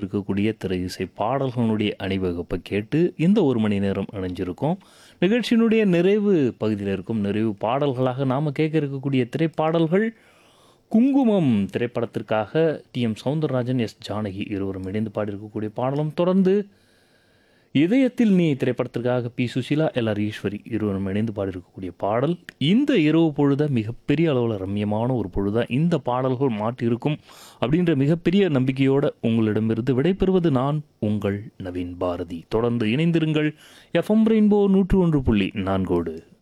இருக்கக்கூடிய திரை இசை பாடல்களுடைய அணிவகுப்பை கேட்டு இந்த ஒரு மணி நேரம் இணைஞ்சிருக்கோம் நிகழ்ச்சியினுடைய நிறைவு பகுதியில் இருக்கும் நிறைவு பாடல்களாக நாம் கேட்க இருக்கக்கூடிய திரைப்பாடல்கள் குங்குமம் திரைப்படத்திற்காக T M Soundararajan S Janaki இருவரும் இணைந்து பாடியிருக்கக்கூடிய பாடலும் தொடர்ந்து இதயத்தில் நீ திரைப்படத்திற்காக பி சுஷீலா எல்ஆர் ஈஸ்வரி இருவரும் இணைந்து பாடியிருக்கக்கூடிய பாடல் இந்த இரவு பொழுத மிகப்பெரிய அளவில் ரம்யமான ஒரு பொழுதா இந்த பாடல்கள் மாட்டியிருக்கும் அப்படின்ற மிகப்பெரிய நம்பிக்கையோடு உங்களிடமிருந்து விடைபெறுவது நான் உங்கள் நவீன் பாரதி தொடர்ந்து இணைந்திருங்கள் எஃப்எம் ரெயின்போ நூற்று ஒன்று புள்ளி நான்கோடு